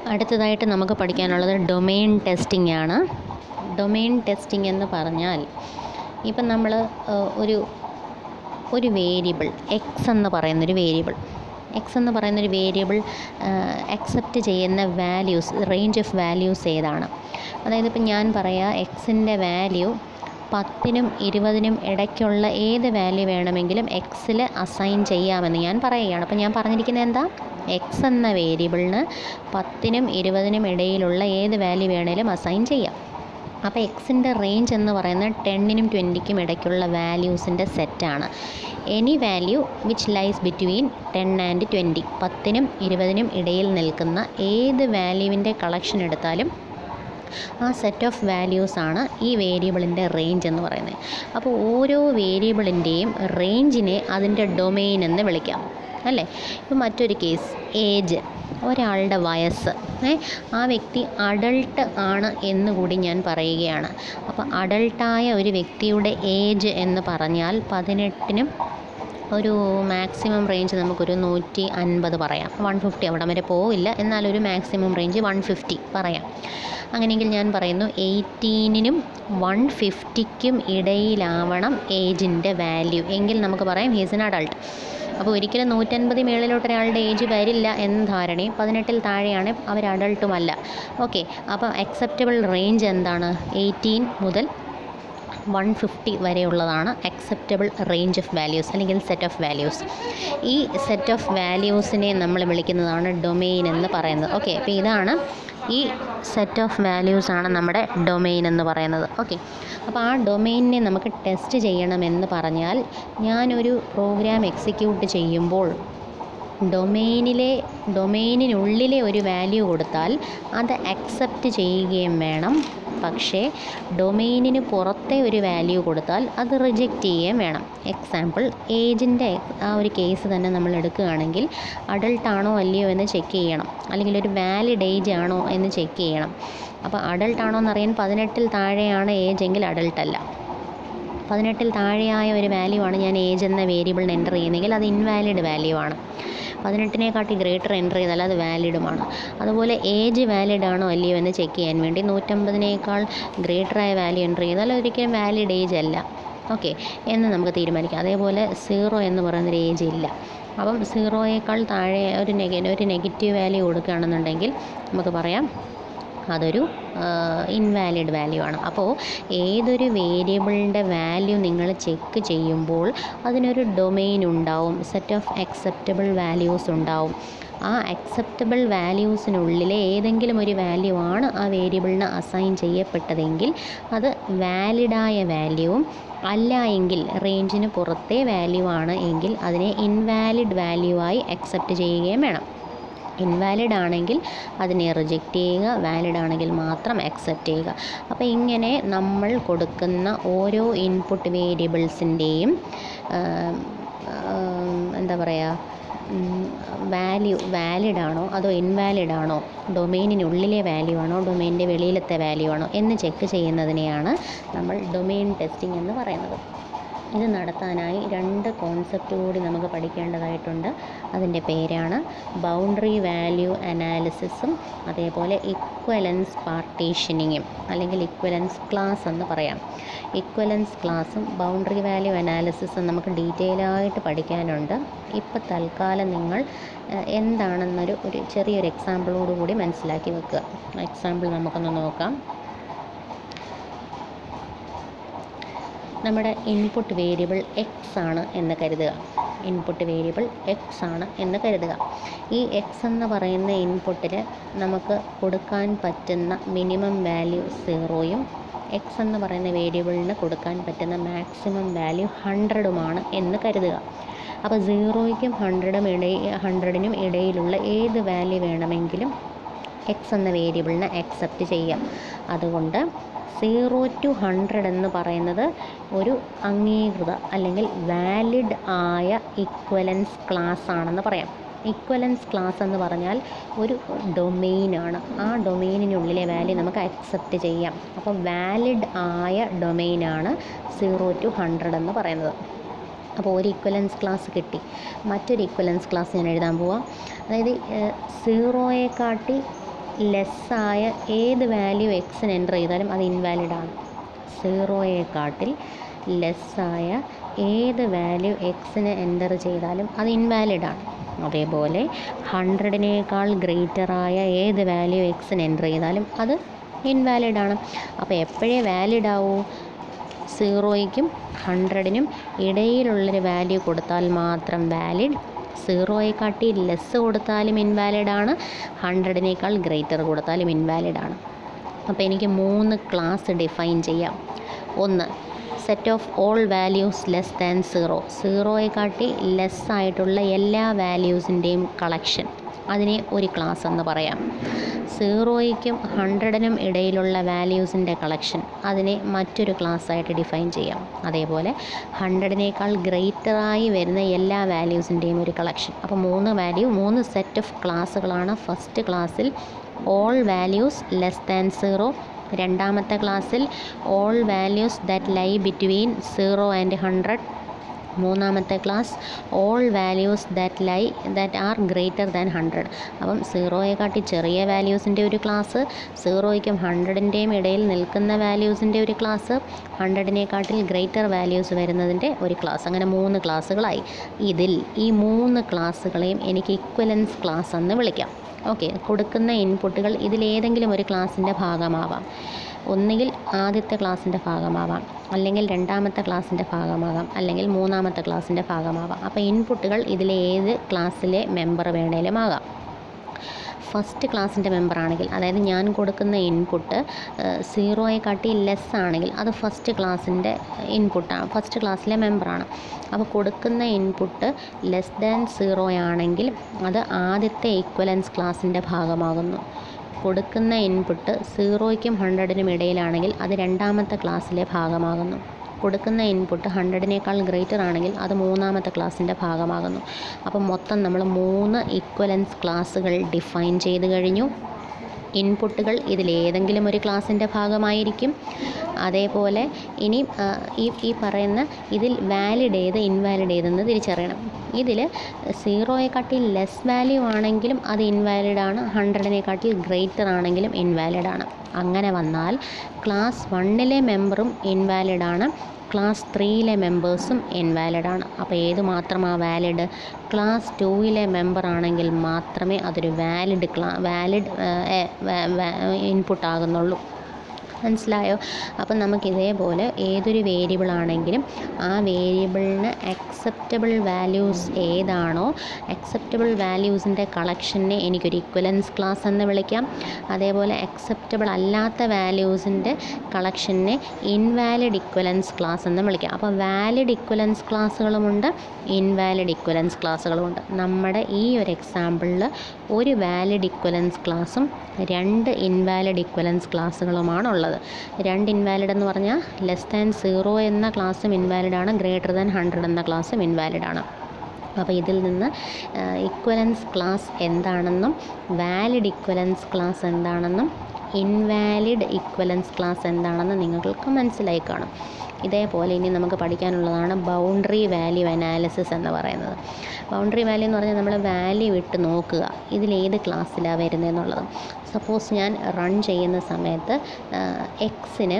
അടുത്തതായിട്ട് നമുക്ക് പഠിക്കാനുള്ളത് ഡൊമെയിൻ ടെസ്റ്റിംഗ് ആണ് ഡൊമെയിൻ ടെസ്റ്റിംഗ് എന്ന് പറഞ്ഞാൽ ഇപ്പം നമ്മൾ ഒരു ഒരു വേരിയബിൾ എക്സ് എന്ന് പറയുന്നൊരു വേരിയബിൾ എക്സ് എന്ന് പറയുന്നൊരു വേരിയബിൾ അക്സെപ്റ്റ് ചെയ്യുന്ന വാല്യൂസ് റേഞ്ച് ഓഫ് വാല്യൂസ് ഏതാണ് അതായത് ഇപ്പം ഞാൻ പറയാം എക്സിൻ്റെ വാല്യൂ പത്തിനും ഇരുപതിനും ഇടയ്ക്കുള്ള ഏത് വാല്യൂ വേണമെങ്കിലും എക്സിൽ അസൈൻ ചെയ്യാമെന്ന് ഞാൻ പറയുകയാണ് അപ്പോൾ ഞാൻ പറഞ്ഞിരിക്കുന്നത് എന്താ എക്സ് എന്ന വേരിയബിളിന് പത്തിനും ഇരുപതിനും ഇടയിലുള്ള ഏത് വാല്യൂ വേണേലും അസൈൻ ചെയ്യാം അപ്പോൾ എക്സിൻ്റെ റേഞ്ച് എന്ന് പറയുന്നത് ടെന്നിനും ട്വൻറ്റിക്കും ഇടയ്ക്കുള്ള വാല്യൂസിൻ്റെ സെറ്റാണ് any value which lies between ten and twenty പത്തിനും ഇരുപതിനും ഇടയിൽ നിൽക്കുന്ന ഏത് വാല്യൂവിൻ്റെ കളക്ഷൻ എടുത്താലും ആ സെറ്റ് ഓഫ് വാല്യൂസാണ് ഈ വേരിയബിളിൻ്റെ റേഞ്ച് എന്ന് പറയുന്നത് അപ്പോൾ ഓരോ വേരിയബിളിൻ്റെയും റേഞ്ചിനെ അതിൻ്റെ ഡൊമെയിൻ എന്ന് വിളിക്കാം അല്ലേ ഇപ്പോൾ മറ്റൊരു കേസ് ഏജ് ഒരാളുടെ വയസ്സ് ഏ ആ വ്യക്തി അഡൾട്ട് ആണ് എന്ന് കൂടി ഞാൻ പറയുകയാണ് അപ്പോൾ അഡൾട്ടായ ഒരു വ്യക്തിയുടെ ഏജ് എന്ന് പറഞ്ഞാൽ പതിനെട്ടിനും ഒരു മാക്സിമം റേഞ്ച് നമുക്കൊരു നൂറ്റി അൻപത് പറയാം വൺ ഫിഫ്റ്റി അവിടം വരെ പോവില്ല എന്നാലൊരു മാക്സിമം റേഞ്ച് വൺ ഫിഫ്റ്റി പറയാം അങ്ങനെയെങ്കിൽ ഞാൻ പറയുന്നു എയ്റ്റീനിനും വൺ ഫിഫ്റ്റിക്കും ഇടയിലാവണം ഏജിൻ്റെ വാല്യൂ എങ്കിൽ നമുക്ക് പറയാം ഹീസ് എൻ അഡൾട്ട് അപ്പോൾ ഒരിക്കലും നൂറ്റൻപത് മേളിലോട്ട് ഒരാളുടെ ഏജ് വരില്ല എന്ന ധാരണയും പതിനെട്ടിൽ താഴെയാണ് അവർ അഡൾട്ടുമല്ല ഓക്കെ അപ്പോൾ അക്സെപ്റ്റബിൾ റേഞ്ച് എന്താണ് എയ്റ്റീൻ മുതൽ വൺ ഫിഫ്റ്റി വരെയുള്ളതാണ് അക്സെപ്റ്റബിൾ റേഞ്ച് ഓഫ് വാല്യൂസ് അല്ലെങ്കിൽ സെറ്റ് ഓഫ് വാല്യൂസ് ഈ സെറ്റ് ഓഫ് വാല്യൂസിനെ നമ്മൾ വിളിക്കുന്നതാണ് ഡൊമെയിൻ എന്ന് പറയുന്നത് ഓക്കെ അപ്പോൾ ഇതാണ് ഈ സെറ്റ് ഓഫ് വാല്യൂസ് ആണ് നമ്മുടെ ഡൊമെയിൻ എന്ന് പറയുന്നത് ഓക്കെ അപ്പോൾ ആ ഡൊമെയിനിനെ നമുക്ക് ടെസ്റ്റ് ചെയ്യണമെന്ന് പറഞ്ഞാൽ ഞാനൊരു പ്രോഗ്രാം എക്സിക്യൂട്ട് ചെയ്യുമ്പോൾ ഡൊമെയിനിലെ ഡൊമെയിനിനുള്ളിലെ ഒരു വാല്യൂ കൊടുത്താൽ അത് അക്സെപ്റ്റ് ചെയ്യുകയും വേണം പക്ഷേ ഡൊമെയിനിന് പുറത്തെ ഒരു വാല്യൂ കൊടുത്താൽ അത് റിജക്റ്റ് ചെയ്യുകയും വേണം എക്സാമ്പിൾ ഏജിൻ്റെ ആ ഒരു കേസ് തന്നെ നമ്മൾ എടുക്കുകയാണെങ്കിൽ അഡൾട്ടാണോ അല്ലയോ എന്ന് ചെക്ക് ചെയ്യണം അല്ലെങ്കിൽ ഒരു വാലിഡ് ഏജ് ആണോ എന്ന് ചെക്ക് ചെയ്യണം അപ്പോൾ അഡൾട്ടാണോ എന്നറിയാൻ പതിനെട്ടിൽ താഴെയാണ് ഏജ് എങ്കിൽ അഡൾട്ടല്ല പതിനെട്ടിൽ താഴെയായ ഒരു വാല്യൂ ആണ് ഞാൻ ഏജ് എന്ന വേരിയബിളിന് എൻ്റർ ചെയ്യുന്നതെങ്കിൽ അത് ഇൻവാലിഡ് വാല്യൂ ആണ് പതിനെട്ടിനെക്കാട്ടി ഗ്രേറ്റർ എൻ്റർ ചെയ്താൽ അത് വാലിഡുമാണ് അതുപോലെ ഏജ് വാലിഡ് ആണോ അല്ലയോ എന്ന് ചെക്ക് ചെയ്യാൻ വേണ്ടി നൂറ്റമ്പതിനേക്കാൾ ഗ്രേറ്ററായ വാല്യൂ എൻ്റർ ചെയ്താൽ ഒരിക്കലും വാലിഡ് ഏജ് അല്ല ഓക്കെ എന്ന് നമുക്ക് തീരുമാനിക്കാം അതേപോലെ സീറോ എന്ന് പറയുന്നൊരു ഏജ് ഇല്ല അപ്പം സീറോയേക്കാൾ താഴെ ഒരു നെഗ ഒരു നെഗറ്റീവ് വാല്യൂ കൊടുക്കുകയാണെന്നുണ്ടെങ്കിൽ നമുക്ക് പറയാം അതൊരു ഇൻവാലിഡ് വാല്യൂ ആണ് അപ്പോൾ ഏതൊരു വേരിയബിളിൻ്റെ വാല്യൂ നിങ്ങൾ ചെക്ക് ചെയ്യുമ്പോൾ അതിനൊരു ഡൊമെയിൻ ഉണ്ടാവും സെറ്റ് ഓഫ് അക്സെപ്റ്റബിൾ വാല്യൂസ് ഉണ്ടാവും ആ അക്സെപ്റ്റബിൾ വാല്യൂസിനുള്ളിലെ ഏതെങ്കിലും ഒരു വാല്യൂ ആണ് ആ വേരിയബിളിന് അസൈൻ ചെയ്യപ്പെട്ടതെങ്കിൽ അത് വാലിഡായ വാല്യൂവും അല്ല എങ്കിൽ റേഞ്ചിന് പുറത്തെ വാല്യൂ ആണ് എങ്കിൽ അതിനെ ഇൻവാലിഡ് വാല്യൂ ആയി അക്സെപ്റ്റ് ചെയ്യുകയും വേണം ഇൻവാലിഡ് ആണെങ്കിൽ അതിനെ റിജക്റ്റ് ചെയ്യുക വാലിഡ് ആണെങ്കിൽ മാത്രം അക്സെപ്റ്റ് ചെയ്യുക അപ്പോൾ ഇങ്ങനെ നമ്മൾ കൊടുക്കുന്ന ഓരോ ഇൻപുട്ട് വേരിയബിൾസിൻ്റെയും എന്താ പറയുക വാല്യൂ വാലിഡ് ആണോ അതോ ഇൻവാലിഡ് ആണോ ഡൊമെയിനിനുള്ളിലെ വാല്യൂ ആണോ ഡൊമെയിനിൻ്റെ വെളിയിലത്തെ വാല്യൂ ആണോ എന്ന് ചെക്ക് ചെയ്യുന്നതിനെയാണ് നമ്മൾ ഡൊമെയിൻ ടെസ്റ്റിംഗ് എന്ന് പറയുന്നത് ഇത് നടത്താനായി രണ്ട് കോൺസെപ്റ്റ് കൂടി നമുക്ക് പഠിക്കേണ്ടതായിട്ടുണ്ട് അതിൻ്റെ പേരാണ് ബൗണ്ടറി വാല്യൂ അനാലിസിസും അതേപോലെ ഇക്വലൻസ് പാർട്ടീഷനിങ്ങും അല്ലെങ്കിൽ ഇക്വലൻസ് ക്ലാസ് എന്ന് പറയാം ഇക്വലൻസ് ക്ലാസ്സും ബൗണ്ടറി വാല്യൂ അനാലിസിസും നമുക്ക് ഡീറ്റെയിൽ ആയിട്ട് പഠിക്കാനുണ്ട് ഇപ്പോൾ തൽക്കാലം നിങ്ങൾ എന്താണെന്നൊരു ഒരു ചെറിയൊരു എക്സാമ്പിളോട് കൂടി മനസ്സിലാക്കി വെക്കുക എക്സാമ്പിൾ നമുക്കൊന്ന് നോക്കാം നമ്മുടെ ഇൻപുട്ട് വേരിയബിൾ എക്സ് ആണ് എന്ന് കരുതുക ഇൻപുട്ട് വേരിയബിൾ എക്സ് ആണ് എന്ന് കരുതുക ഈ എക്സ് എന്ന് പറയുന്ന ഇൻപുട്ടിന് നമുക്ക് കൊടുക്കാൻ പറ്റുന്ന മിനിമം വാല്യൂ സീറോയും എക്സ് എന്ന് പറയുന്ന വേരിയബിളിന് കൊടുക്കാൻ പറ്റുന്ന മാക്സിമം വാല്യൂ ഹൺഡ്രഡുമാണ് എന്ന് കരുതുക അപ്പോൾ സീറോയ്ക്കും ഹൺഡ്രഡും ഇടയിൽ ഹൺഡ്രഡിനും ഇടയിലുള്ള ഏത് വാല്യൂ വേണമെങ്കിലും എക്സ് എന്ന വേരിയബിളിനെ അക്സെപ്റ്റ് ചെയ്യാം അതുകൊണ്ട് സീറോ ടു ഹൺഡ്രഡ് എന്ന് പറയുന്നത് ഒരു അംഗീകൃത അല്ലെങ്കിൽ വാലിഡ് ആയ ഇക്വലൻസ് ക്ലാസ് ആണെന്ന് പറയാം ഇക്വലൻസ് ക്ലാസ് എന്ന് പറഞ്ഞാൽ ഒരു ഡൊമെയിനാണ് ആ ഡൊമെയിനിനുള്ളിലെ വാല്യൂ നമുക്ക് അക്സെപ്റ്റ് ചെയ്യാം അപ്പോൾ വാലിഡ് ആയ ഡൊമെയിനാണ് സീറോ ടു ഹൺഡ്രഡ് എന്ന് പറയുന്നത് അപ്പോൾ ഒരു ഇക്വലൻസ് ക്ലാസ് കിട്ടി മറ്റൊരു ഇക്വലൻസ് ക്ലാസ് ഞാൻ എഴുതാൻ പോവാം അതായത് സീറോയെ കാട്ടി ലെസ്സായ ഏത് വാല്യൂ എക്സിന് എൻ്റർ ചെയ്താലും അത് ഇൻവാലിഡാണ് സീറോയെക്കാട്ടിൽ ലെസ്സായ ഏത് വാല്യൂ എക്സിന് എൻ്റർ ചെയ്താലും അത് ഇൻവാലിഡാണ് അതേപോലെ ഹൺഡ്രഡിനേക്കാൾ ഗ്രേറ്ററായ ഏത് വാല്യൂ എക്സിന് എൻ്റർ ചെയ്താലും അത് ഇൻവാലിഡാണ് അപ്പോൾ എപ്പോഴേ വാലിഡ് ആവൂ സീറോയ്ക്കും ഹൺഡ്രഡിനും ഇടയിലുള്ളൊരു വാല്യൂ കൊടുത്താൽ മാത്രം വാലിഡ് സീറോയെക്കാട്ടി ലെസ് കൊടുത്താലും ഇൻവാലിഡ് ആണ് ഹൺഡ്രഡിനേക്കാൾ ഗ്രേറ്റർ കൊടുത്താലും ഇൻവാലിഡ് ആണ് അപ്പോൾ എനിക്ക് മൂന്ന് ക്ലാസ് ഡിഫൈൻ ചെയ്യാം ഒന്ന് set of all values less than zero സീറോയെക്കാട്ടി ലെസ് ആയിട്ടുള്ള എല്ലാ വാല്യൂസിൻ്റെയും കളക്ഷൻ അതിനെ ഒരു ക്ലാസ് എന്ന് പറയാം സീറോയ്ക്കും ഹൺഡ്രഡിനും ഇടയിലുള്ള വാല്യൂസിൻ്റെ കളക്ഷൻ അതിനെ മറ്റൊരു ക്ലാസ്സായിട്ട് ഡിഫൈൻ ചെയ്യാം അതേപോലെ ഹൺഡ്രഡിനേക്കാൾ ഗ്രേറ്ററായി വരുന്ന എല്ലാ വാല്യൂസിൻ്റെയും ഒരു കളക്ഷൻ അപ്പോൾ മൂന്ന് വാല്യൂ മൂന്ന് സെറ്റ് ഓഫ് ക്ലാസ്സുകളാണ് ഫസ്റ്റ് ക്ലാസ്സിൽ all values less than zero രണ്ടാമത്തെ ക്ലാസ്സിൽ all values that lie between zero and hundred മൂന്നാമത്തെ class all values that lie that are greater than hundred അപ്പം സീറോയെക്കാട്ടി ചെറിയ വാല്യൂസിൻ്റെ ഒരു ക്ലാസ് സീറോയ്ക്കും ഹൺഡ്രഡിൻ്റെയും ഇടയിൽ നിൽക്കുന്ന വാല്യൂസിൻ്റെ ഒരു ക്ലാസ് ഹൺഡ്രഡിനെക്കാട്ടിൽ ഗ്രേറ്റർ വാല്യൂസ് വരുന്നതിൻ്റെ ഒരു ക്ലാസ് അങ്ങനെ മൂന്ന് ക്ലാസ്സുകളായി ഇതിൽ ഈ മൂന്ന് ക്ലാസ്സുകളെയും എനിക്ക് ഇക്വലൻസ് ക്ലാസ് എന്ന് വിളിക്കാം ഓക്കെ കൊടുക്കുന്ന ഇൻപുട്ടുകൾ ഇതിലേതെങ്കിലും ഒരു ക്ലാസ്സിൻ്റെ ഭാഗമാവാം ഒന്നുകിൽ ആദ്യത്തെ ക്ലാസ്സിൻ്റെ ഭാഗമാവാം അല്ലെങ്കിൽ രണ്ടാമത്തെ ക്ലാസ്സിൻ്റെ ഭാഗമാകാം അല്ലെങ്കിൽ മൂന്നാമത്തെ ക്ലാസ്സിൻ്റെ ഭാഗമാവാം അപ്പോൾ ഇൻപുട്ടുകൾ ഇതിലേത് ക്ലാസ്സിലെ മെമ്പർ വേണേലും ആകാം ഫസ്റ്റ് ക്ലാസ്സിൻ്റെ മെമ്പറാണെങ്കിൽ അതായത് ഞാൻ കൊടുക്കുന്ന ഇൻപുട്ട് സീറോയെക്കാട്ടി ലെസ് ആണെങ്കിൽ അത് ഫസ്റ്റ് ക്ലാസ്സിൻ്റെ ഇൻപുട്ടാണ് ഫസ്റ്റ് ക്ലാസ്സിലെ മെമ്പറാണ് അപ്പോൾ കൊടുക്കുന്ന ഇൻപുട്ട് ലെസ് ദാൻ സീറോ ആണെങ്കിൽ അത് ആദ്യത്തെ ഈക്വലൻസ് ക്ലാസ്സിൻ്റെ ഭാഗമാകുന്നു കൊടുക്കുന്ന ഇൻപുട്ട് സീറോയ്ക്കും ഹൺഡ്രഡിനും ഇടയിലാണെങ്കിൽ അത് രണ്ടാമത്തെ ക്ലാസ്സിലെ ഭാഗമാകുന്നു കൊടുക്കുന്ന ഇൻപുട്ട് ഹൺഡ്രഡിനേക്കാൾ ഗ്രേറ്റർ ആണെങ്കിൽ അത് മൂന്നാമത്തെ ക്ലാസ്സിൻ്റെ ഭാഗമാകുന്നു അപ്പം മൊത്തം നമ്മൾ മൂന്ന് ഇക്വലൻസ് ക്ലാസ്സുകൾ ഡിഫൈൻ ചെയ്ത് കഴിഞ്ഞു ഇൻപുട്ടുകൾ ഇതിലേതെങ്കിലും ഒരു ക്ലാസ്സിൻ്റെ ഭാഗമായിരിക്കും അതേപോലെ ഇനി ആ, ഈ ഈ പറയുന്ന ഇതിൽ വാലിഡ് ഏത് ഇൻവാലിഡ് ഏതെന്ന് തിരിച്ചറിയണം ഇതിൽ സീറോയെക്കാട്ടിൽ ലെസ് വാല്യൂ ആണെങ്കിലും അത് ഇൻവാലിഡ് ആണ് ഹൺഡ്രഡിനെക്കാട്ടിൽ ഗ്രേറ്റർ ആണെങ്കിലും ഇൻവാലിഡ് ആണ് അങ്ങനെ വന്നാൽ ക്ലാസ് വണ്ണിലെ മെമ്പറും ഇൻവാലിഡ് ആണ് ക്ലാസ് ത്രീയിലെ മെമ്പേഴ്സും ഇൻവാലിഡ് ആണ് അപ്പോൾ ഏത് മാത്രമാണ് വാലിഡ് ക്ലാസ് ടൂയിലെ മെമ്പർ ആണെങ്കിൽ മാത്രമേ അതൊരു വാലിഡ് ക്ലാ വാലിഡ് ഇൻപുട്ട് ആകുന്നുള്ളൂ മനസ്സിലായോ അപ്പം നമുക്ക് ഇതേപോലെ ഏതൊരു വേരിയബിൾ ആണെങ്കിലും ആ വേരിയബിളിന് അക്സെപ്റ്റബിൾ വാല്യൂസ് ഏതാണോ അക്സെപ്റ്റബിൾ വാല്യൂസിൻ്റെ കളക്ഷനെ എനിക്കൊരു ഇക്വലൻസ് ക്ലാസ് എന്ന് വിളിക്കാം അതേപോലെ അക്സെപ്റ്റബിൾ അല്ലാത്ത വാല്യൂസിൻ്റെ കളക്ഷനെ ഇൻവാലിഡ് ഇക്വലൻസ് ക്ലാസ് എന്ന് വിളിക്കാം അപ്പോൾ വാലിഡ് ഇക്വലൻസ് ക്ലാസ്സുകളുമുണ്ട് ഇൻവാലിഡ് ഇക്വലൻസ് ക്ലാസ്സുകളുമുണ്ട് നമ്മുടെ ഈ ഒരു എക്സാമ്പിളിൽ ഒരു വാലിഡ് ഇക്വലൻസ് ക്ലാസ്സും രണ്ട് ഇൻവാലിഡ് ഇക്വലൻസ് ക്ലാസ്സുകളുമാണ് ഉള്ളത് രണ്ട് ഇൻവാലിഡ് എന്ന് പറഞ്ഞാൽ ലെസ് ദാൻ സീറോ എന്ന ക്ലാസ്സും ഇൻവാലിഡ് ആണ് ഗ്രേറ്റർ ദാൻ ഹൺഡ്രഡ് എന്ന ക്ലാസ്സും ഇൻവാലിഡ് ആണ് അപ്പോൾ ഇതിൽ നിന്ന് ഇക്വലൻസ് ക്ലാസ് എന്താണെന്നും വാലിഡ് ഇക്വലൻസ് ക്ലാസ് എന്താണെന്നും ഇൻവാലിഡ് ഇക്വലൻസ് ക്ലാസ് എന്താണെന്ന് നിങ്ങൾക്ക് മനസ്സിലായി കാണും ഇതേപോലെ ഇനി നമുക്ക് പഠിക്കാനുള്ളതാണ് ബൗണ്ടറി വാല്യൂ അനാലിസിസ് എന്ന് പറയുന്നത് ബൗണ്ടറി വാല്യൂ എന്ന് പറഞ്ഞാൽ നമ്മൾ വാല്യൂ ഇട്ട് നോക്കുക ഇതിലേത് ക്ലാസ്സിലാണ് വരുന്നതെന്നുള്ളത് സപ്പോസ് ഞാൻ റൺ ചെയ്യുന്ന സമയത്ത് എക്സിന്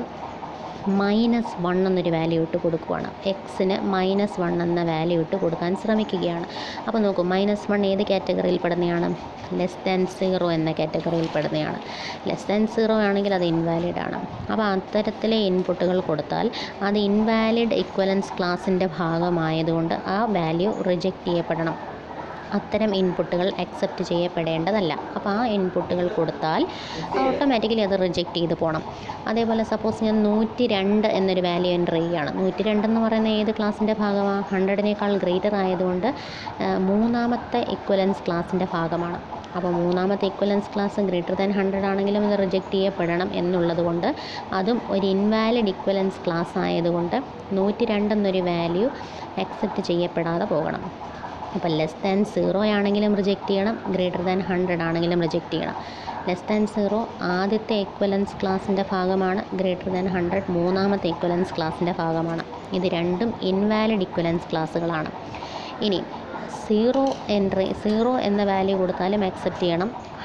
മൈനസ് വൺ എന്നൊരു വാല്യൂ ഇട്ട് കൊടുക്കുവാണ് എക്സിന് മൈനസ് വൺ എന്ന വാല്യൂ ഇട്ട് കൊടുക്കാൻ ശ്രമിക്കുകയാണ് അപ്പോൾ നോക്കൂ മൈനസ് വൺ ഏത് കാറ്റഗറിയിൽ പെടുന്നതാണ് ലെസ് ദാൻ സീറോ എന്ന കാറ്റഗറിയിൽ പെടുന്നതാണ് ലെസ് ദാൻ സീറോ ആണെങ്കിൽ അത് ഇൻവാലിഡ് ആണ് അപ്പോൾ അത്തരത്തിലെ ഇൻപുട്ടുകൾ കൊടുത്താൽ അത് ഇൻവാലിഡ് ഇക്വലൻസ് ക്ലാസ്സിൻ്റെ ഭാഗമായതുകൊണ്ട് ആ വാല്യൂ റിജക്റ്റ് ചെയ്യപ്പെടണം അത്തരം ഇൻപുട്ടുകൾ അക്സെപ്റ്റ് ചെയ്യപ്പെടേണ്ടതല്ല അപ്പോൾ ആ ഇൻപുട്ടുകൾ കൊടുത്താൽ ഓട്ടോമാറ്റിക്കലി അത് റിജക്റ്റ് ചെയ്ത് പോകണം അതേപോലെ സപ്പോസ് ഞാൻ നൂറ്റി രണ്ട് എന്നൊരു വാല്യൂ എൻ്റർ ചെയ്യുകയാണ് നൂറ്റി രണ്ടെന്ന് പറയുന്ന ഏത് ക്ലാസ്സിൻ്റെ ഭാഗമാണ് ഹൺഡ്രഡിനേക്കാൾ ഗ്രേറ്റർ ആയതുകൊണ്ട് ആ, മൂന്നാമത്തെ ഇക്വലൻസ് ക്ലാസ്സിൻ്റെ ഭാഗമാണ് അപ്പോൾ മൂന്നാമത്തെ equivalence class greater than hundred ആണെങ്കിലും ഇത് റിജക്റ്റ് ചെയ്യപ്പെടണം എന്നുള്ളത് കൊണ്ട് അതും ഒരു ഇൻവാലിഡ് ഇക്വലൻസ് ക്ലാസ് ആയതുകൊണ്ട് നൂറ്റി രണ്ടെന്നൊരു വാല്യൂ അക്സെപ്റ്റ് ചെയ്യപ്പെടാതെ പോകണം അപ്പോൾ ലെസ് ദാൻ സീറോ ആണെങ്കിലും റിജക്റ്റ് ചെയ്യണം ഗ്രേറ്റർ ദാൻ ഹൺഡ്രഡ് ആണെങ്കിലും റിജക്റ്റ് ചെയ്യണം ലെസ് ദാൻ സീറോ ആദ്യത്തെ ഇക്വലൻസ് ക്ലാസ്സിൻ്റെ ഭാഗമാണ് ഗ്രേറ്റർ ദാൻ ഹൺഡ്രഡ് മൂന്നാമത്തെ ഇക്വലൻസ് ക്ലാസ്സിൻ്റെ ഭാഗമാണ് ഇത് രണ്ടും ഇൻവാലിഡ് ഇക്വലൻസ് ക്ലാസ്സുകളാണ് ഇനി സീറോ എൻട്രി സീറോ എന്ന വാല്യൂ കൊടുത്താലും അക്സെപ്റ്റ് ചെയ്യണം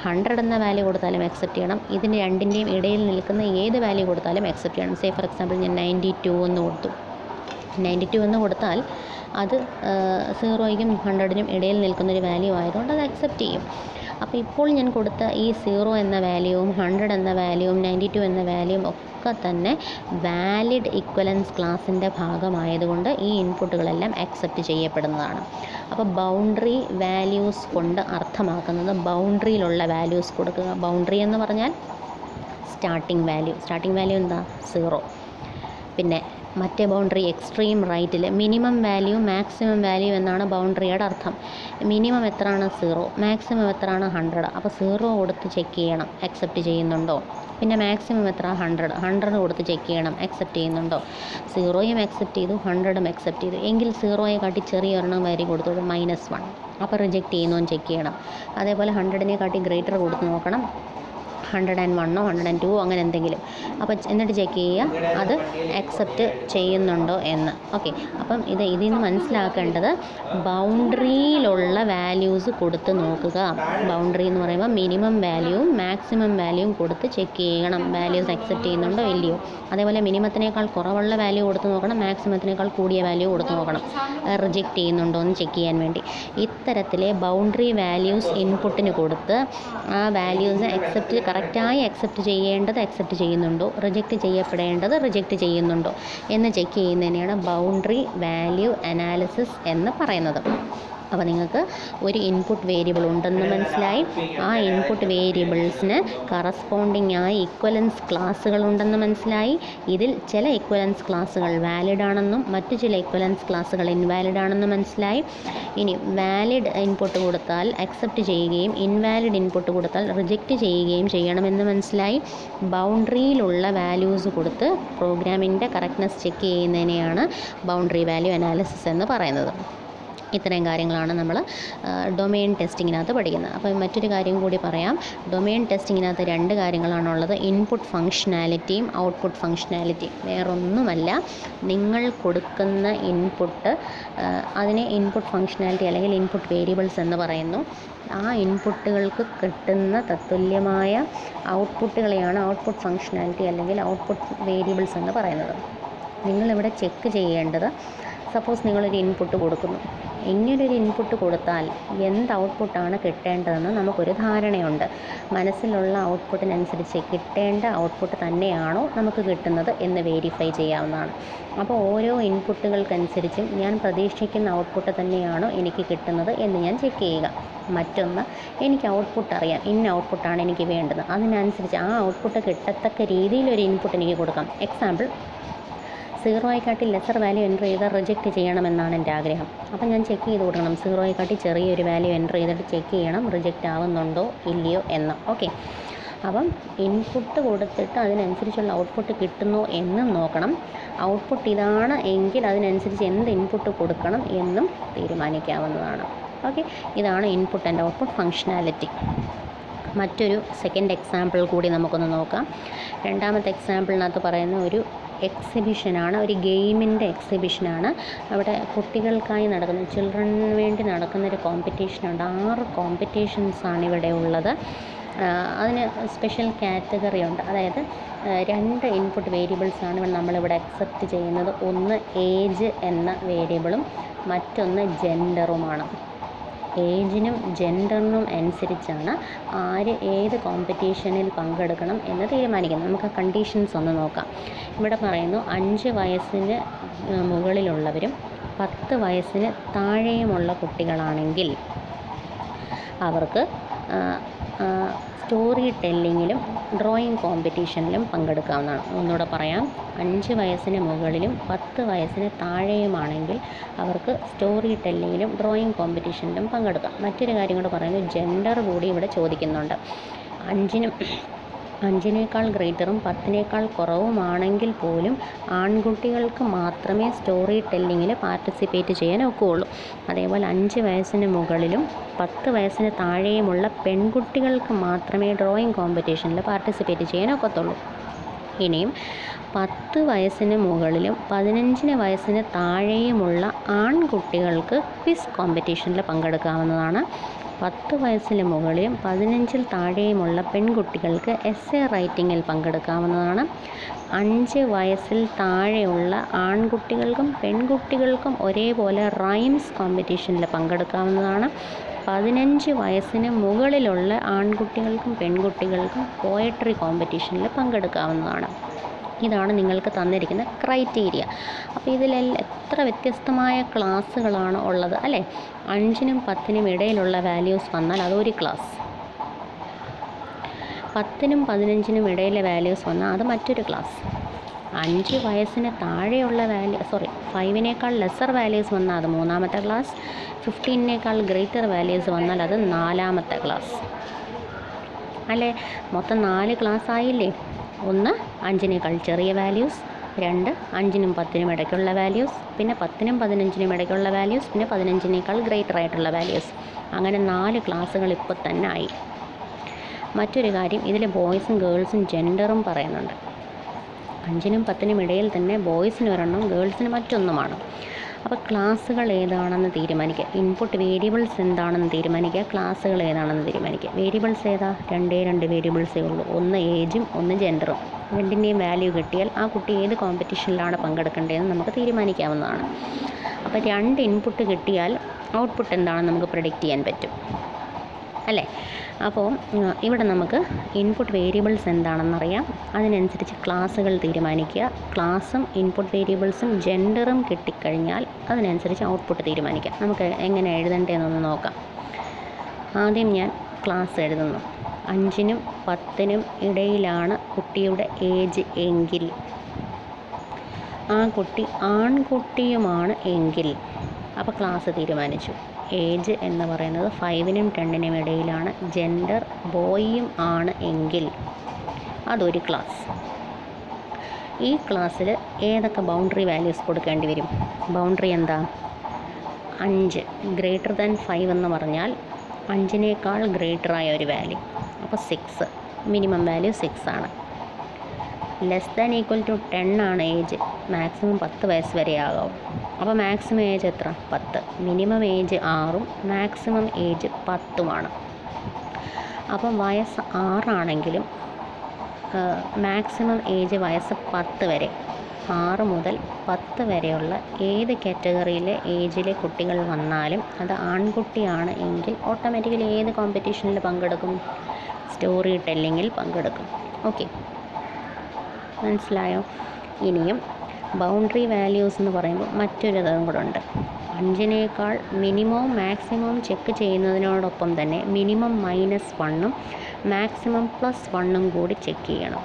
ഹൺഡ്രഡ് എന്ന വാല്യൂ കൊടുത്താലും അക്സെപ്റ്റ് ചെയ്യണം ഇതിന് രണ്ടിൻ്റെയും ഇടയിൽ നിൽക്കുന്ന ഏത് വാല്യൂ കൊടുത്താലും അക്സെപ്റ്റ് ചെയ്യണം സേ ഫോർ എക്സാമ്പിൾ ഞാൻ നയൻറ്റി ടു എന്ന് കൊടുത്തു നയൻറ്റി ടു എന്ന് കൊടുത്താൽ അത് സീറോയ്ക്കും ഹൺഡ്രഡിനും ഇടയിൽ നിൽക്കുന്നൊരു വാല്യൂ ആയതുകൊണ്ട് അത് അക്സെപ്റ്റ് ചെയ്യും അപ്പോൾ ഇപ്പോൾ ഞാൻ കൊടുത്ത ഈ സീറോ എന്ന വാല്യൂവും ഹൺഡ്രഡ് എന്ന വാല്യൂവും നയൻറ്റി ടു എന്ന വാല്യൂവും ഒക്കെ തന്നെ വാലിഡ് ഇക്വലൻസ് ക്ലാസ്സിൻ്റെ ഭാഗമായതുകൊണ്ട് ഈ ഇൻപുട്ടുകളെല്ലാം അക്സെപ്റ്റ് ചെയ്യപ്പെടുന്നതാണ് അപ്പോൾ ബൗണ്ടറി വാല്യൂസ് കൊണ്ട് അർത്ഥമാക്കുന്നത് ബൗണ്ടറിയിലുള്ള വാല്യൂസ് കൊടുക്കുക ബൗണ്ടറി എന്ന് പറഞ്ഞാൽ സ്റ്റാർട്ടിംഗ് വാല്യൂ സ്റ്റാർട്ടിംഗ് വാല്യൂ എന്താ സീറോ പിന്നെ മറ്റേ ബൗണ്ടറി എക്സ്ട്രീം റൈറ്റിൽ മിനിമം വാല്യൂ മാക്സിമം വാല്യൂ എന്നാണ് ബൗണ്ടറിയുടെ അർത്ഥം മിനിമം എത്രയാണ് സീറോ മാക്സിമം എത്രയാണ് ഹൺഡ്രഡ് അപ്പോൾ സീറോ കൊടുത്ത് ചെക്ക് ചെയ്യണം അക്സെപ്റ്റ് ചെയ്യുന്നുണ്ടോ പിന്നെ മാക്സിമം എത്ര ഹൺഡ്രഡ് ഹൺഡ്രഡ് കൊടുത്ത് ചെക്ക് ചെയ്യണം അക്സെപ്റ്റ് ചെയ്യുന്നുണ്ടോ സീറോയും അക്സെപ്റ്റ് ചെയ്തു ഹൺഡ്രഡും അക്സെപ്റ്റ് ചെയ്തു എങ്കിൽ സീറോയെ കാട്ടി ചെറിയ ഒരെണ്ണം വാല്യൂ കൊടുത്തത് മൈനസ് വൺ അപ്പോൾ റിജക്റ്റ് ചെയ്യുന്നു ചെക്ക് ചെയ്യണം അതേപോലെ ഹൺഡ്രഡിനെ കാട്ടി ഗ്രേറ്റർ കൊടുത്ത് നോക്കണം ഹൺഡ്രഡ് ആൻഡ് വണ്ണോ ഹൺഡ്രഡ് ആൻഡ് ടു അങ്ങനെ എന്തെങ്കിലും അപ്പോൾ എന്നിട്ട് ചെക്ക് ചെയ്യുക അത് അക്സെപ്റ്റ് ചെയ്യുന്നുണ്ടോ എന്ന് ഓക്കെ അപ്പം ഇത് ഇതിൽ നിന്ന് മനസ്സിലാക്കേണ്ടത് ബൗണ്ടറിയിലുള്ള വാല്യൂസ് കൊടുത്ത് നോക്കുക ബൗണ്ടറി എന്ന് പറയുമ്പോൾ മിനിമം വാല്യൂവും മാക്സിമം വാല്യൂവും കൊടുത്ത് ചെക്ക് ചെയ്യണം വാല്യൂസ് അക്സെപ്റ്റ് ചെയ്യുന്നുണ്ടോ ഇല്ലയോ അതേപോലെ മിനിമത്തിനേക്കാൾ കുറവുള്ള വാല്യൂ കൊടുത്ത് നോക്കണം മാക്സിമത്തിനേക്കാൾ കൂടിയ വാല്യൂ കൊടുത്ത് നോക്കണം റിജക്റ്റ് ചെയ്യുന്നുണ്ടോ എന്ന് ചെക്ക് ചെയ്യാൻ വേണ്ടി ഇത്തരത്തിലെ ബൗണ്ടറി വാല്യൂസ് ഇൻപുട്ടിന് കൊടുത്ത് ആ വാല്യൂസ് അക്സെപ്റ്റ് കറക്റ്റായി അക്സെപ്റ്റ് ചെയ്യേണ്ടത് അക്സെപ്റ്റ് ചെയ്യുന്നുണ്ടോ റിജക്റ്റ് ചെയ്യപ്പെടേണ്ടത് റിജക്റ്റ് ചെയ്യുന്നുണ്ടോ എന്ന് ചെക്ക് ചെയ്യുന്നതിനെയാണ് ബൗണ്ടറി വാല്യൂ അനാലിസിസ് എന്ന് പറയുന്നത് അപ്പോൾ നിങ്ങൾക്ക് ഒരു ഇൻപുട്ട് വേരിയബിൾ ഉണ്ടെന്ന് മനസ്സിലായി ആ ഇൻപുട്ട് വേരിയബിൾസിന് കറസ്പോണ്ടിങ് ആയ ഇക്വലൻസ് ക്ലാസ്സുകൾ ഉണ്ടെന്ന് മനസ്സിലായി ഇതിൽ ചില ഇക്വലൻസ് ക്ലാസ്സുകൾ വാലിഡ് ആണെന്നും മറ്റു ചില ഇക്വലൻസ് ക്ലാസ്സുകൾ ഇൻവാലിഡ് ആണെന്നും മനസ്സിലായി ഇനി വാലിഡ് ഇൻപുട്ട് കൊടുത്താൽ അക്സെപ്റ്റ് ചെയ്യുകയും ഇൻവാലിഡ് ഇൻപുട്ട് കൊടുത്താൽ റിജക്റ്റ് ചെയ്യുകയും ചെയ്യണമെന്ന് മനസ്സിലായി ബൗണ്ടറിയിലുള്ള വാല്യൂസ് കൊടുത്ത് പ്രോഗ്രാമിൻ്റെ കറക്റ്റ്നെസ് ചെക്ക് ചെയ്യുന്നതിനെയാണ് ബൗണ്ടറി വാല്യൂ അനാലിസിസ് എന്ന് പറയുന്നത് ഇത്രയും കാര്യങ്ങളാണ് നമ്മൾ ഡൊമെയിൻ ടെസ്റ്റിങ്ങിനകത്ത് പഠിക്കുന്നത് അപ്പോൾ മറ്റൊരു കാര്യം കൂടി പറയാം ഡൊമെയിൻ ടെസ്റ്റിങ്ങിനകത്ത് രണ്ട് കാര്യങ്ങളാണുള്ളത് ഇൻപുട്ട് ഫങ്ഷനാലിറ്റിയും ഔട്ട്പുട്ട് ഫങ്ഷനാലിറ്റിയും വേറൊന്നുമല്ല നിങ്ങൾ കൊടുക്കുന്ന ഇൻപുട്ട് അതിനെ ഇൻപുട്ട് ഫങ്ഷനാലിറ്റി അല്ലെങ്കിൽ ഇൻപുട്ട് വേരിയബിൾസ് എന്ന് പറയുന്നു ആ ഇൻപുട്ടുകൾക്ക് കിട്ടുന്ന തത്തുല്യമായ ഔട്ട്പുട്ടുകളെയാണ് ഔട്ട്പുട്ട് ഫങ്ഷനാലിറ്റി അല്ലെങ്കിൽ ഔട്ട്പുട്ട് വേരിയബിൾസ് എന്ന് പറയുന്നത് നിങ്ങളിവിടെ ചെക്ക് ചെയ്യേണ്ടത് സപ്പോസ് നിങ്ങളൊരു ഇൻപുട്ട് കൊടുക്കുന്നു ഇങ്ങനൊരു ഇൻപുട്ട് കൊടുത്താൽ എന്ത് ഔട്ട്പുട്ടാണ് കിട്ടേണ്ടതെന്ന് നമുക്കൊരു ധാരണയുണ്ട് മനസ്സിലുള്ള ഔട്ട്പുട്ടിനനുസരിച്ച് കിട്ടേണ്ട ഔട്ട്പുട്ട് തന്നെയാണോ നമുക്ക് കിട്ടുന്നത് എന്ന് വെരിഫൈ ചെയ്യാവുന്നതാണ് അപ്പോൾ ഓരോ ഇൻപുട്ടുകൾക്കനുസരിച്ചും ഞാൻ പ്രതീക്ഷിക്കുന്ന ഔട്ട്പുട്ട് തന്നെയാണോ എനിക്ക് കിട്ടുന്നത് എന്ന് ഞാൻ ചെക്ക് ചെയ്യുക മറ്റൊന്ന് എനിക്ക് ഔട്ട്പുട്ട് അറിയാം ഇന്ന ഔട്ട്പുട്ടാണ് എനിക്ക് വേണ്ടത് അതിനനുസരിച്ച് ആ ഔട്ട്പുട്ട് കിട്ടത്തക്ക രീതിയിൽ ഒരു ഇൻപുട്ട് എനിക്ക് കൊടുക്കാം എക്സാമ്പിൾ സീറോയെക്കാട്ടി ലെസർ വാല്യൂ എൻ്റർ ചെയ്താൽ റിജക്റ്റ് ചെയ്യണമെന്നാണ് എൻ്റെ ആഗ്രഹം അപ്പം ഞാൻ ചെക്ക് ചെയ്ത് കൊടുക്കണം സീറോയെക്കാട്ടി ചെറിയൊരു വാല്യൂ എൻ്റർ ചെയ്തിട്ട് ചെക്ക് ചെയ്യണം റിജക്റ്റ് ആവുന്നുണ്ടോ ഇല്ലയോ എന്ന് ഓക്കെ അപ്പം ഇൻപുട്ട് കൊടുത്തിട്ട് അതിനനുസരിച്ചുള്ള ഔട്ട്പുട്ട് കിട്ടുന്നോ എന്നും നോക്കണം ഔട്ട്പുട്ട് ഇതാണ് എങ്കിൽ അതിനനുസരിച്ച് എന്ത് ഇൻപുട്ട് കൊടുക്കണം എന്നും തീരുമാനിക്കാവുന്നതാണ് ഓക്കെ ഇതാണ് ഇൻപുട്ട് ആൻഡ് ഔട്ട്പുട്ട് ഫങ്ഷനാലിറ്റി മറ്റൊരു സെക്കൻഡ് എക്സാമ്പിൾ കൂടി നമുക്കൊന്ന് നോക്കാം രണ്ടാമത്തെ എക്സാമ്പിളിനകത്ത് പറയുന്ന ഒരു എക്സിബിഷനാണ് ഒരു ഗെയിമിൻ്റെ എക്സിബിഷനാണ് അവിടെ കുട്ടികൾക്കായി നടക്കുന്ന ചിൽഡ്രന് വേണ്ടി നടക്കുന്നൊരു കോമ്പറ്റീഷനുണ്ട് ആറ് കോമ്പറ്റീഷൻസാണ് ഇവിടെ ഉള്ളത് അതിന് സ്പെഷ്യൽ കാറ്റഗറി ഉണ്ട് അതായത് രണ്ട് ഇൻപുട്ട് വേരിയബിൾസാണ് ഇവിടെ നമ്മളിവിടെ അക്സെപ്റ്റ് ചെയ്യുന്നത് ഒന്ന് ഏജ് എന്ന വേരിയബിളും മറ്റൊന്ന് ജെൻഡറുമാണ് ഏജിനും ജെൻഡറിനും അനുസരിച്ചാണ് ആര് ഏത് കോമ്പറ്റീഷനിൽ പങ്കെടുക്കണം എന്ന് തീരുമാനിക്കുന്നത് നമുക്ക് ആ കണ്ടീഷൻസ് ഒന്ന് നോക്കാം ഇവിടെ പറയുന്നു അഞ്ച് വയസ്സിന് മുകളിലുള്ളവരും പത്ത് വയസ്സിന് താഴെയുമുള്ള കുട്ടികളാണെങ്കിൽ അവർക്ക് സ്റ്റോറി ടെല്ലിങ്ങിലും ഡ്രോയിങ് കോമ്പറ്റീഷനിലും പങ്കെടുക്കാവുന്നതാണ് ഒന്നുകൂടെ പറയാം അഞ്ച് വയസ്സിന് മുകളിലും പത്ത് വയസ്സിന് താഴെയുമാണെങ്കിൽ അവർക്ക് സ്റ്റോറി ടെല്ലിങ്ങിലും ഡ്രോയിങ് കോമ്പറ്റീഷനിലും പങ്കെടുക്കാം മറ്റൊരു കാര്യം കൂടെ പറയുന്നത് ജെൻഡർ കൂടി ഇവിടെ ചോദിക്കുന്നുണ്ട് അഞ്ചിനും അഞ്ചിനേക്കാൾ ഗ്രേറ്ററും പത്തിനേക്കാൾ കുറവുമാണെങ്കിൽ പോലും ആൺകുട്ടികൾക്ക് മാത്രമേ സ്റ്റോറി ടെല്ലിങ്ങിൽ പാർട്ടിസിപ്പേറ്റ് ചെയ്യാൻ ഒക്കുകയുള്ളൂ അതേപോലെ അഞ്ച് വയസ്സിന് മുകളിലും പത്ത് വയസ്സിന് താഴെയുമുള്ള പെൺകുട്ടികൾക്ക് മാത്രമേ ഡ്രോയിങ് കോമ്പറ്റീഷനിൽ പാർട്ടിസിപ്പേറ്റ് ചെയ്യാൻ ഒക്കത്തുള്ളൂ ഇനിയും പത്ത് വയസ്സിന് മുകളിലും പതിനഞ്ചിന് വയസ്സിന് താഴെയുമുള്ള ആൺകുട്ടികൾക്ക് ക്വിസ് കോമ്പറ്റീഷനിൽ പങ്കെടുക്കാവുന്നതാണ് പത്ത് വയസ്സിന് മുകളിലും പതിനഞ്ചിൽ താഴെയുമുള്ള പെൺകുട്ടികൾക്ക് എസ് എ റൈറ്റിങ്ങിൽ പങ്കെടുക്കാവുന്നതാണ് അഞ്ച് വയസ്സിൽ താഴെയുള്ള ആൺകുട്ടികൾക്കും പെൺകുട്ടികൾക്കും ഒരേപോലെ റൈംസ് കോമ്പറ്റീഷനിൽ പങ്കെടുക്കാവുന്നതാണ് പതിനഞ്ച് വയസ്സിന് മുകളിലുള്ള ആൺകുട്ടികൾക്കും പെൺകുട്ടികൾക്കും പോയട്രി കോമ്പറ്റീഷനിൽ പങ്കെടുക്കാവുന്നതാണ് ഇതാണ് നിങ്ങൾക്ക് തന്നിരിക്കുന്ന ക്രൈറ്റീരിയ അപ്പോൾ ഇതിലെല്ലാം എത്ര വ്യത്യസ്തമായ ക്ലാസ്സുകളാണ് ഉള്ളത് അല്ലേ അഞ്ചിനും പത്തിനും ഇടയിലുള്ള വാല്യൂസ് വന്നാൽ അതൊരു ക്ലാസ് പത്തിനും പതിനഞ്ചിനും ഇടയിലെ വാല്യൂസ് വന്നാൽ അത് മറ്റൊരു ക്ലാസ് അഞ്ച് വയസ്സിന് താഴെയുള്ള വാല്യൂ സോറി ഫൈവിനേക്കാൾ ലെസർ വാല്യൂസ് വന്നാൽ അത് മൂന്നാമത്തെ ക്ലാസ് ഫിഫ്റ്റീനേക്കാൾ ഗ്രേറ്റർ വാല്യൂസ് വന്നാൽ അത് നാലാമത്തെ ക്ലാസ് അല്ലേ മൊത്തം നാല് ക്ലാസ് ആയില്ലേ ഒന്ന് അഞ്ചിനേക്കാൾ ചെറിയ വാല്യൂസ് രണ്ട് അഞ്ചിനും പത്തിനും ഇടയ്ക്കുള്ള വാല്യൂസ് പിന്നെ പത്തിനും പതിനഞ്ചിനും ഇടയ്ക്കുള്ള വാല്യൂസ് പിന്നെ പതിനഞ്ചിനേക്കാൾ ഗ്രേറ്റർ ആയിട്ടുള്ള വാല്യൂസ് അങ്ങനെ നാല് ക്ലാസ്സുകൾ ഇപ്പോൾ തന്നെ ആയി മറ്റൊരു കാര്യം ഇതിൽ ബോയ്സും ഗേൾസും ജെൻഡറും പറയുന്നുണ്ട് അഞ്ചിനും പത്തിനും ഇടയിൽ തന്നെ ബോയ്സിന് ഒരെണ്ണം ഗേൾസിന് മറ്റൊന്നുമാണ് അപ്പോൾ ക്ലാസ്സുകൾ ഏതാണെന്ന് തീരുമാനിക്കുക ഇൻപുട്ട് വേരിയബിൾസ് എന്താണെന്ന് തീരുമാനിക്കുക ക്ലാസ്സുകൾ ഏതാണെന്ന് തീരുമാനിക്കുക വേരിയബിൾസ് ഏതാ രണ്ടേ രണ്ട് വേരിയബിൾസേ ഉള്ളൂ ഒന്ന് ഏജും ഒന്ന് ജെൻഡറും രണ്ടിൻ്റെയും വാല്യൂ കിട്ടിയാൽ ആ കുട്ടി ഏത് കോമ്പറ്റീഷനിലാണ് പങ്കെടുക്കേണ്ടതെന്ന് നമുക്ക് തീരുമാനിക്കാവുന്നതാണ് അപ്പോൾ രണ്ട് ഇൻപുട്ട് കിട്ടിയാൽ ഔട്ട്പുട്ട് എന്താണെന്ന് നമുക്ക് പ്രഡിക്റ്റ് ചെയ്യാൻ പറ്റും അല്ലേ അപ്പോൾ ഉം, ഇവിടെ നമുക്ക് ഇൻപുട്ട് വേരിയബിൾസ് എന്താണെന്നറിയാം അതിനനുസരിച്ച് ക്ലാസ്സുകൾ തീരുമാനിക്കുക ക്ലാസ്സും ഇൻപുട്ട് വേരിയബിൾസും ജെൻഡറും കിട്ടിക്കഴിഞ്ഞാൽ അതിനനുസരിച്ച് ഔട്ട്പുട്ട് തീരുമാനിക്കാം നമുക്ക് എങ്ങനെ എഴുതണ്ടേന്നൊന്ന് നോക്കാം ആദ്യം ഞാൻ ക്ലാസ് എഴുതുന്നു അഞ്ചിനും പത്തിനും ഇടയിലാണ് കുട്ടിയുടെ ഏജ് എങ്കിൽ ആ കുട്ടി ആൺകുട്ടിയുമാണ് എങ്കിൽ അപ്പോൾ ക്ലാസ് തീരുമാനിച്ചു ഏജ് എന്ന് പറയുന്നത് ഫൈവിനും ടെന്നിനും ഇടയിലാണ് ജെൻഡർ ബോയിയും ആണ് എങ്കിൽ അതൊരു ക്ലാസ് ഈ ക്ലാസ്സിൽ ഏതൊക്കെ ബൗണ്ടറി വാല്യൂസ് കൊടുക്കേണ്ടി വരും ബൗണ്ടറി എന്താ അഞ്ച് ഗ്രേറ്റർ ദാൻ ഫൈവ് എന്ന് പറഞ്ഞാൽ അഞ്ചിനേക്കാൾ ഗ്രേറ്റർ ആയ ഒരു വാല്യൂ അപ്പോൾ സിക്സ് മിനിമം വാല്യൂ സിക്സ് ആണ് less than equal to ten ആണ് ഏജ് മാക്സിമം പത്ത് വയസ്സ് വരെ ആകാവും അപ്പോൾ മാക്സിമം ഏജ് എത്ര പത്ത് മിനിമം ഏജ് ആറും മാക്സിമം ഏജ് പത്തുമാണ് അപ്പം വയസ്സ് ആറാണെങ്കിലും മാക്സിമം ഏജ് വയസ്സ് പത്ത് വരെ ആറ് മുതൽ പത്ത് വരെയുള്ള ഏത് കാറ്റഗറിയിലെ ഏജിലെ കുട്ടികൾ വന്നാലും അത് ആൺകുട്ടിയാണ് എങ്കിൽ ഓട്ടോമാറ്റിക്കലി ഏത് കോമ്പറ്റീഷനിൽ പങ്കെടുക്കും സ്റ്റോറി ടെല്ലിങ്ങിൽ പങ്കെടുക്കും ഓക്കെ മനസ്സിലായോ ഇനിയും ബൗണ്ടറി വാല്യൂസ് എന്ന് പറയുമ്പോൾ മറ്റൊരു ഇതും കൂടെ ഉണ്ട് അഞ്ചിനേക്കാൾ മിനിമവും മാക്സിമവും ചെക്ക് ചെയ്യുന്നതിനോടൊപ്പം തന്നെ മിനിമം മൈനസ് വണ്ണും മാക്സിമം പ്ലസ് വണ്ണും കൂടി ചെക്ക് ചെയ്യണം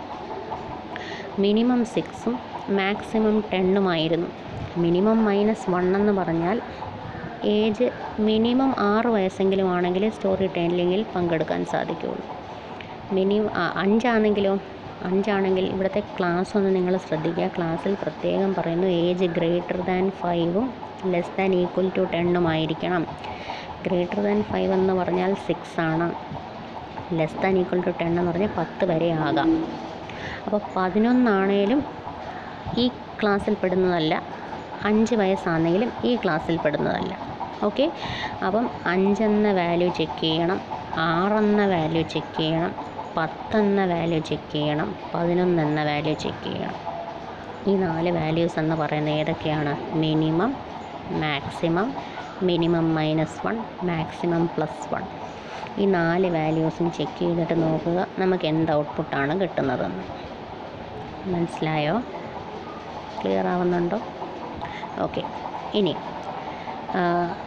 മിനിമം സിക്സും മാക്സിമം ടെണ്ണുമായിരുന്നു മിനിമം മൈനസ് വൺ എന്ന് പറഞ്ഞാൽ ഏജ് മിനിമം ആറ് വയസ്സെങ്കിലും ആണെങ്കിൽ സ്റ്റോറി ടെല്ലിങ്ങിൽ പങ്കെടുക്കാൻ സാധിക്കുകയുള്ളൂ മിനിമം അഞ്ചാണെങ്കിലോ അഞ്ചാണെങ്കിൽ ഇവിടുത്തെ ക്ലാസ് ഒന്ന് നിങ്ങൾ ശ്രദ്ധിക്കുക ക്ലാസ്സിൽ പ്രത്യേകം പറയുന്നു ഏജ് ഗ്രേറ്റർ ദാൻ ഫൈവും ലെസ് ദാൻ ഈക്വൽ ടു ടെണ്ണുമായിരിക്കണം ഗ്രേറ്റർ ദാൻ ഫൈവ് എന്ന് പറഞ്ഞാൽ സിക്സ് ആണ് less than equal to ten എന്ന് പറഞ്ഞാൽ പത്ത് വരെ ആകാം അപ്പോൾ പതിനൊന്നാണേലും ഈ ക്ലാസ്സിൽ പെടുന്നതല്ല അഞ്ച് വയസ്സാണെങ്കിലും ഈ ക്ലാസ്സിൽ പെടുന്നതല്ല ഓക്കെ അപ്പം അഞ്ചെന്ന വാല്യൂ ചെക്ക് ചെയ്യണം ആറെന്ന വാല്യൂ ചെക്ക് ചെയ്യണം പത്തെന്ന വാല്യൂ ചെക്ക് ചെയ്യണം പതിനൊന്നെന്ന വാല്യൂ ചെക്ക് ചെയ്യണം ഈ നാല് വാല്യൂസ് എന്ന് പറയുന്നത് ഏതൊക്കെയാണ് minimum maximum minimum minus one maximum plus one ഈ നാല് വാല്യൂസും ചെക്ക് ചെയ്തിട്ട് നോക്കുക നമുക്ക് എന്ത് ഔട്ട്പുട്ടാണ് കിട്ടുന്നതെന്ന് മനസ്സിലായോ ക്ലിയർ ആവുന്നുണ്ടോ ഓക്കെ ഇനി ആ,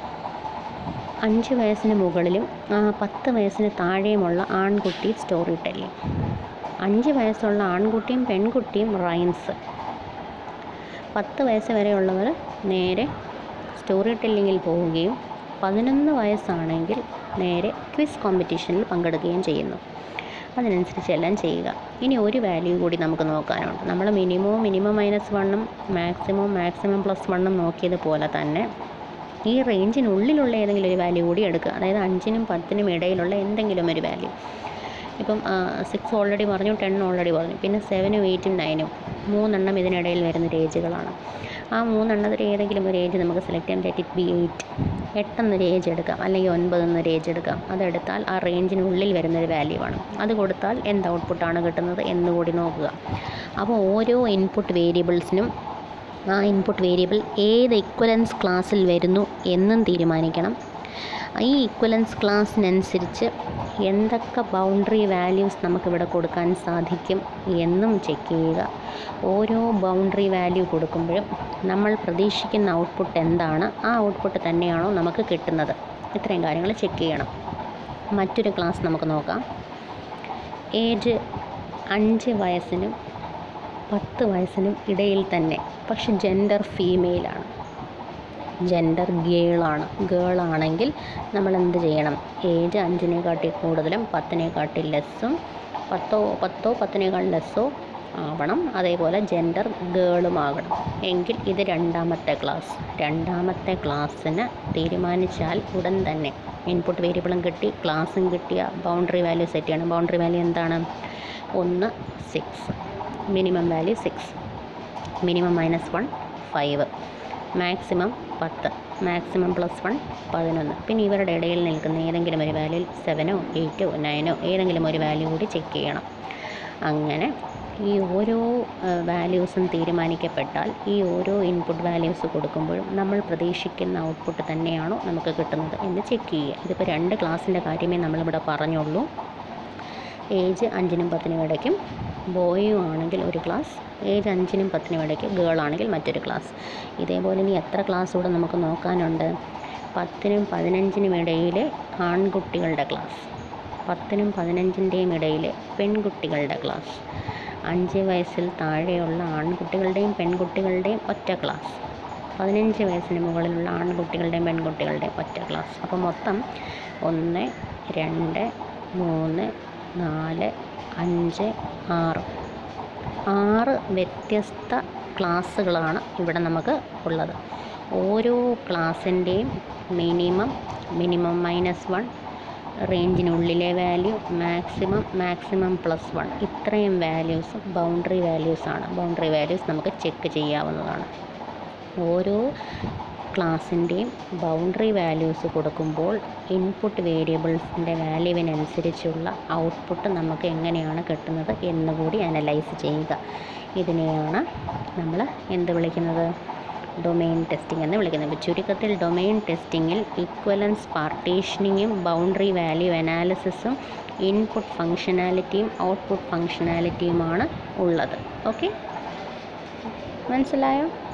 അഞ്ച് വയസ്സിന് മുകളിലും ആ, പത്ത് വയസ്സിന് താഴെയുമുള്ള ആൺകുട്ടി സ്റ്റോറി ടെല്ലിംഗ് അഞ്ച് വയസ്സുള്ള ആൺകുട്ടിയും പെൺകുട്ടിയും റൈംസ് പത്ത് വയസ്സ് വരെയുള്ളവർ നേരെ സ്റ്റോറി ടെല്ലിങ്ങിൽ പോവുകയും പതിനൊന്ന് വയസ്സാണെങ്കിൽ നേരെ ക്വിസ് കോമ്പറ്റീഷനിൽ പങ്കെടുക്കുകയും ചെയ്യുന്നു അതിനനുസരിച്ച് എല്ലാം ചെയ്യുക ഇനി ഒരു വാല്യൂ കൂടി നമുക്ക് നോക്കാനുണ്ട് നമ്മൾ മിനിമവും മിനിമം മൈനസ് വണ്ണും മാക്സിമം മാക്സിമം പ്ലസ് വണ്ണും നോക്കിയതുപോലെ തന്നെ ഈ റേഞ്ചിനുള്ളിലുള്ള ഏതെങ്കിലും ഒരു വാല്യൂ കൂടി എടുക്കുക അതായത് അഞ്ചിനും പത്തിനും ഇടയിലുള്ള എന്തെങ്കിലും ഒരു വാല്യൂ ഇപ്പം സിക്സ് ഓൾറെഡി പറഞ്ഞു ടെൻ ഓൾറെഡി പറഞ്ഞു പിന്നെ സെവനും എയ്റ്റും നയനും മൂന്നെണ്ണം ഇതിനിടയിൽ വരുന്ന ഏജുകളാണ് ആ മൂന്നെണ്ണത്തിൽ ഏതെങ്കിലും ഒരു ഏജ് നമുക്ക് സെലക്ട് ചെയ്യാം ലെറ്റ് ഇറ്റ് ബി എയ്റ്റ് എട്ടെന്നൊരു ഏജ് എടുക്കാം അല്ലെങ്കിൽ ഒൻപത് എന്നൊരു ഏജ് എടുക്കാം അതെടുത്താൽ ആ റേഞ്ചിനുള്ളിൽ വരുന്നൊരു വാല്യൂ ആണ് അത് കൊടുത്താൽ എന്ത് ഔട്ട്പുട്ടാണ് കിട്ടുന്നത് എന്ന് കൂടി നോക്കുക അപ്പോൾ ഓരോ ഇൻപുട്ട് വേരിയബിൾസിനും ആ ഇൻപുട്ട് വേരിയബിൾ ഏത് ഇക്വലൻസ് ക്ലാസ്സിൽ വരുന്നു എന്നും തീരുമാനിക്കണം ഈ ഇക്വലൻസ് ക്ലാസ്സിനനുസരിച്ച് എന്തൊക്കെ ബൗണ്ടറി വാല്യൂസ് നമുക്കിവിടെ കൊടുക്കാൻ സാധിക്കും എന്നും ചെക്ക് ചെയ്യുക ഓരോ ബൗണ്ടറി വാല്യൂ കൊടുക്കുമ്പോഴും നമ്മൾ പ്രതീക്ഷിക്കുന്ന ഔട്ട്പുട്ട് എന്താണ് ആ ഔട്ട്പുട്ട് തന്നെയാണോ നമുക്ക് കിട്ടുന്നത് ഇത്രയും കാര്യങ്ങൾ ചെക്ക് ചെയ്യണം മറ്റൊരു ക്ലാസ് നമുക്ക് നോക്കാം ഏജ് അഞ്ച് വയസ്സിനും പത്ത് വയസ്സിനും ഇടയിൽ തന്നെ പക്ഷെ ജെൻഡർ ഫീമെയിലാണ് ജെൻഡർ ഗേളാണ് ഗേളാണെങ്കിൽ നമ്മൾ എന്ത് ചെയ്യണം ഏജ് അഞ്ചിനെക്കാട്ടി കൂടുതലും പത്തിനെക്കാട്ടി ലെസ്സും പത്തോ പത്തോ പത്തിനേക്കാൾ ലെസ്സോ ആവണം അതേപോലെ ജെൻഡർ ഗേളും ആകണം എങ്കിൽ ഇത് രണ്ടാമത്തെ ക്ലാസ് രണ്ടാമത്തെ ക്ലാസ്സിന് തീരുമാനിച്ചാൽ ഉടൻ തന്നെ ഇൻപുട്ട് വേരിയബിളും കിട്ടി ക്ലാസ്സും കിട്ടിയ ബൗണ്ടറി വാല്യൂ സെറ്റ് ചെയ്യണം ബൗണ്ടറി വാല്യൂ എന്താണ് ഒന്ന് six minimum value six minimum minus one five maximum പത്ത് മാക്സിമം പ്ലസ് വൺ പതിനൊന്ന് പിന്നെ ഇവരുടെ ഇടയിൽ നിൽക്കുന്ന ഏതെങ്കിലും ഒരു വാല്യൂ സെവനോ എയ്റ്റോ നയനോ ഏതെങ്കിലും ഒരു വാല്യൂ കൂടി ചെക്ക് ചെയ്യണം അങ്ങനെ ഈ ഓരോ വാല്യൂസും തീരുമാനിക്കപ്പെട്ടാൽ ഈ ഓരോ ഇൻപുട്ട് വാല്യൂസ് കൊടുക്കുമ്പോഴും നമ്മൾ പ്രതീക്ഷിക്കുന്ന ഔട്ട്പുട്ട് തന്നെയാണോ നമുക്ക് കിട്ടുന്നത് എന്ന് ചെക്ക് ചെയ്യുക ഇതിപ്പോൾ രണ്ട് ക്ലാസ്സിൻ്റെ കാര്യമേ നമ്മളിവിടെ പറഞ്ഞുള്ളൂ ഏജ് അഞ്ചിനും പത്തിനും ഇടയ്ക്കും ബോയും ആണെങ്കിൽ ഒരു ക്ലാസ് ഏജ് അഞ്ചിനും പത്തിനും ഇടയ്ക്ക് ഗേൾ ആണെങ്കിൽ മറ്റൊരു ക്ലാസ് ഇതേപോലെ ഇനി എത്ര ക്ലാസ് കൂടെ നമുക്ക് നോക്കാനുണ്ട് പത്തിനും പതിനഞ്ചിനും ഇടയിലെ ആൺകുട്ടികളുടെ ക്ലാസ് പത്തിനും പതിനഞ്ചിൻ്റെയും ഇടയിലെ പെൺകുട്ടികളുടെ ക്ലാസ് അഞ്ച് വയസ്സിൽ താഴെയുള്ള ആൺകുട്ടികളുടെയും പെൺകുട്ടികളുടെയും ഒറ്റ ക്ലാസ് പതിനഞ്ച് വയസ്സിന് മുകളിലുള്ള ആൺകുട്ടികളുടെയും പെൺകുട്ടികളുടെയും ഒറ്റ ക്ലാസ് അപ്പോൾ മൊത്തം ഒന്ന് രണ്ട് മൂന്ന് നാല് അഞ്ച് ആറ് ആറ് വ്യത്യസ്ത ക്ലാസ്സുകളാണ് ഇവിടെ നമുക്ക് ഉള്ളത് ഓരോ ക്ലാസ്സിൻ്റെയും മിനിമം മിനിമം മൈനസ് വൺ റേഞ്ചിനുള്ളിലെ value maximum maximum plus one ഇത്രയും വാല്യൂസ് ബൗണ്ടറി വാല്യൂസാണ് ബൗണ്ടറി വാല്യൂസ് നമുക്ക് ചെക്ക് ചെയ്യാവുന്നതാണ് ഓരോ ക്ലാസ്സിൻ്റെയും ബൗണ്ടറി വാല്യൂസ് കൊടുക്കുമ്പോൾ ഇൻപുട്ട് വേരിയബിൾസിൻ്റെ വാല്യൂവിനനുസരിച്ചുള്ള ഔട്ട്പുട്ട് നമുക്ക് എങ്ങനെയാണ് കിട്ടുന്നത് എന്നുകൂടി അനലൈസ് ചെയ്യുക ഇതിനെയാണ് നമ്മൾ എന്ത് വിളിക്കുന്നത് ഡൊമെയിൻ ടെസ്റ്റിംഗ് എന്ന് വിളിക്കുന്നത് അപ്പോൾ ചുരുക്കത്തിൽ ഡൊമെയിൻ ടെസ്റ്റിങ്ങിൽ ഇക്വലൻസ് പാർട്ടീഷനിങ്ങും ബൗണ്ടറി വാല്യൂ അനാലിസിസും ഇൻപുട്ട് ഫങ്ഷനാലിറ്റിയും ഔട്ട്പുട്ട് ഫങ്ഷനാലിറ്റിയുമാണ് ഉള്ളത് ഓക്കെ മനസ്സിലായോ